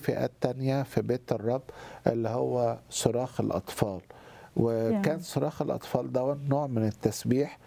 فئات تانية في بيت الرب اللي هو صراخ الأطفال وكان Yeah. صراخ الأطفال ده نوع من التسبيح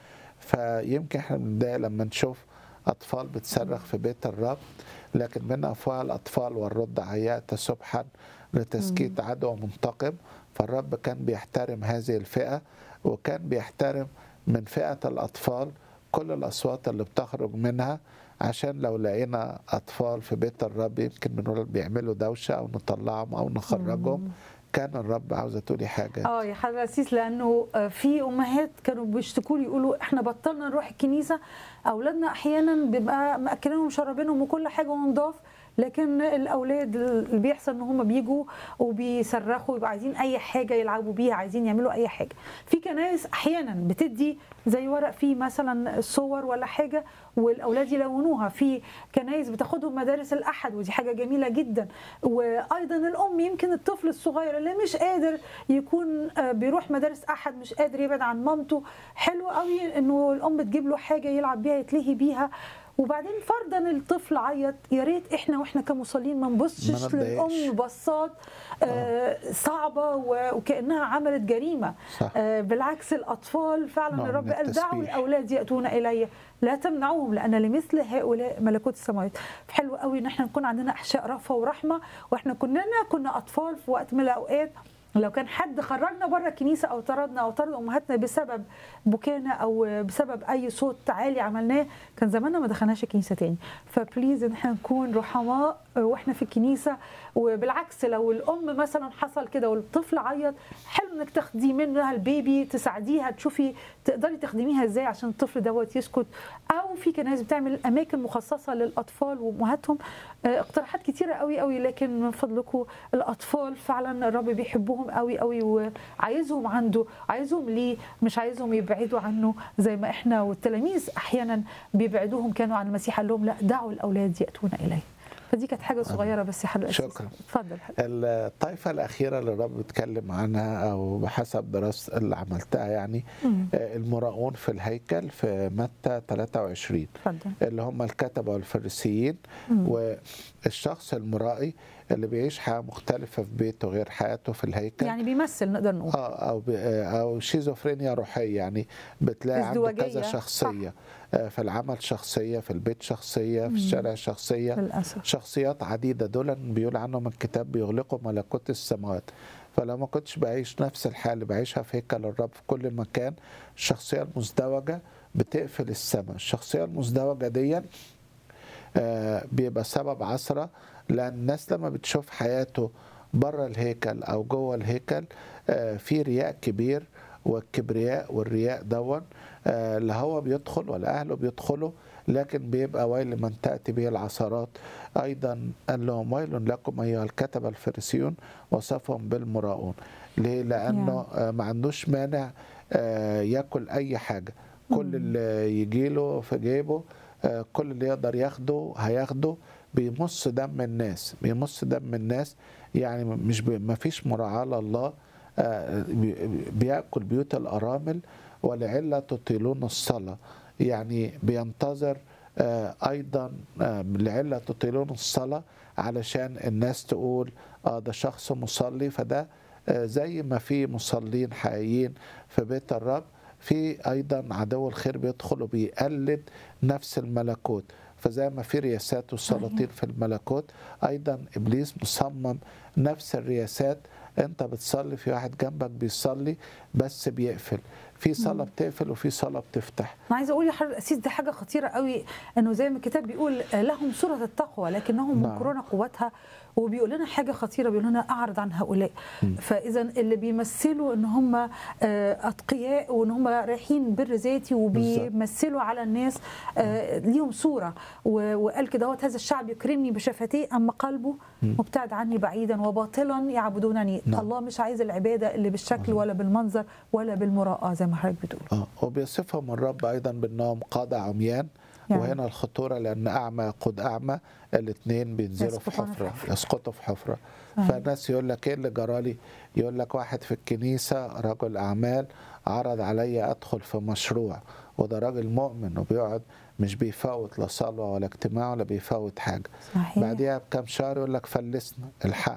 فيمكن احنا بنتضايق لما نشوف أطفال بتصرخ في بيت الرب لكن من أفواه الأطفال والرد عياء سبحا لتسكيت عدو منتقم فالرب كان بيحترم هذه الفئة وكان بيحترم من فئة الأطفال كل الأصوات اللي بتخرج منها عشان لو لقينا أطفال في بيت الرب يمكن بنقول بيعملوا دوشة أو نطلعهم أو نخرجهم كان الرب عاوزة تقولي حاجة اه يا حضرة أسيس لانه آه، في امهات كانوا بيشتكوا لي يقولوا احنا بطلنا نروح الكنيسه اولادنا احيانا بيبقى ماكلينهم ومشربينهم وكل حاجه ونضاف لكن الاولاد اللي بيحصل ان هم بيجوا وبيصرخوا يبقوا عايزين اي حاجه يلعبوا بيها عايزين يعملوا اي حاجه في كنائس احيانا بتدي زي ورق فيه مثلا صور ولا حاجه والاولاد يلونوها في كنائس بتاخدهم مدارس الاحد ودي حاجه جميله جدا وايضا الام يمكن الطفل الصغير اللي مش قادر يكون آه، بيروح مدارس احد مش قادر يبعد عن مامته حلو قوي انه الام تجيب له حاجه يلعب بيها يتلهي بيها وبعدين فرضا الطفل عيط يا ريت احنا واحنا كمصلين ما ما نبصش نتضايقش. للام بصات آه، صعبه و- وكانها عملت جريمه صح. آه، بالعكس الاطفال فعلا نوع من الرب قال دعوا التسبيح. الاولاد ياتون الي لا تمنعوهم لان لمثل هؤلاء ملكوت السماوات حلو قوي ان احنا نكون عندنا احشاء رأفه ورحمه واحنا كلنا كنا اطفال في وقت من الاوقات لو كان حد خرجنا بره الكنيسه او طردنا او طرد امهاتنا بسبب بكانا او بسبب اي صوت عالي عملناه كان زماننا ما دخلناش الكنيسه تاني فبليز ان احنا نكون رحماء واحنا في الكنيسه وبالعكس لو الام مثلا حصل كده والطفل عيط حلو انك تاخدي منها البيبي تساعديها تشوفي تقدري تخدميها ازاي عشان الطفل دوت يسكت او في كنايس بتعمل اماكن مخصصه للاطفال وامهاتهم آه، اقتراحات كتيره قوي قوي لكن من فضلكم الاطفال فعلا الرب بيحبهم قوي قوي وعايزهم عنده عايزهم ليه مش عايزهم يبعدوا عنه زي ما احنا والتلاميذ احيانا بيبعدوهم كانوا عن المسيح قال لهم لا دعوا الاولاد ياتون الي فدي كانت حاجه صغيره بس يا حضرتك شكراً. اتفضل الطائفة الأخيرة اللي الرب بيتكلم عنها أو بحسب دراسة اللي عملتها يعني مم. آه، المراؤون في الهيكل في متى 23 اتفضل اللي هم الكتبة والفريسيين مم. والشخص المرائي اللي بيعيش حياة مختلفة في بيته غير حياته في الهيكل يعني بيمثل نقدر نقول اه او ب- آه، او شيزوفرينيا روحيه يعني بتلاقي عنده ازدواجية، كذا صح. شخصيه آه، في العمل شخصيه في البيت شخصيه في الشارع شخصيه للاسف شخصيات عديده دول بيقول عنهم الكتاب بيغلقوا ملكوت السماوات فلو ما كنتش بعيش نفس الحياه اللي بعيشها في هيكل الرب في كل مكان الشخصيه المزدوجه بتقفل السماء الشخصيه المزدوجه دي آه، بيبقى سبب عثرة لأن الناس لما بتشوف حياته بره الهيكل أو جوه الهيكل آه، في رياء كبير والكبرياء والرياء دون آه، لا هو بيدخل ولا أهله بيدخلوا لكن بيبقى ويل لمن تأتي به العثرات أيضا قال لهم ويل لكم أيها الكتبة الفريسيون وصفهم بالمراؤون ليه؟ لأنه آه، ما عندوش مانع آه، ياكل أي حاجة كل اللي يجيله في جيبه آه، كل اللي يقدر ياخده هياخده بيمص دم الناس بيمص دم الناس يعني مش بي ما فيش مراعاة لله آه، بي- بيأكل بيوت الأرامل ولعلة تطيلون الصلاة يعني بينتظر آه، أيضا آه، لعلة تطيلون الصلاة علشان الناس تقول اه ده شخص مصلي فده آه، زي ما في مصلين حقيقيين في بيت الرب في ايضا عدو الخير بيدخل وبيقلد نفس الملكوت فزي ما في رياسات وسلاطين في الملكوت ايضا ابليس مصمم نفس الرياسات انت بتصلي في واحد جنبك بيصلي بس بيقفل في صلاه بتقفل وفي صلاه بتفتح انا عايزه اقول يا حضرتك الاسيس دي حاجه خطيره قوي انه زي ما الكتاب بيقول آه، لهم صوره التقوى لكنهم نعم. منكرون قوتها وبيقول لنا حاجه خطيره بيقول لنا اعرض عن هؤلاء فاذا اللي بيمثلوا ان هم آه، اتقياء وان هم رايحين بر ذاتي وبيمثلوا على الناس آه، ليهم صوره و- وقال كده هوت هذا الشعب يكرمني بشفتيه اما قلبه مبتعد عني بعيدا وباطلا يعبدونني نعم. الله مش عايز العباده اللي بالشكل ولا بالمنظر ولا بالمراءه زي ما حضرتك بتقول اه وبيصفهم الرب ايضا بانهم قاده عميان يعني. وهنا الخطوره لان اعمى يقود اعمى الاثنين بينزلوا في يسقطون في حفره حفرة. يسقطوا في حفره آه. فالناس يقول لك ايه اللي جرالي يقول لك واحد في الكنيسه رجل اعمال عرض علي ادخل في مشروع وده راجل مؤمن وبيقعد مش بيفوت لا صلوه ولا اجتماع ولا بيفوت حاجه صحيح بعديها بكام شهر يقول لك فلسنا الحق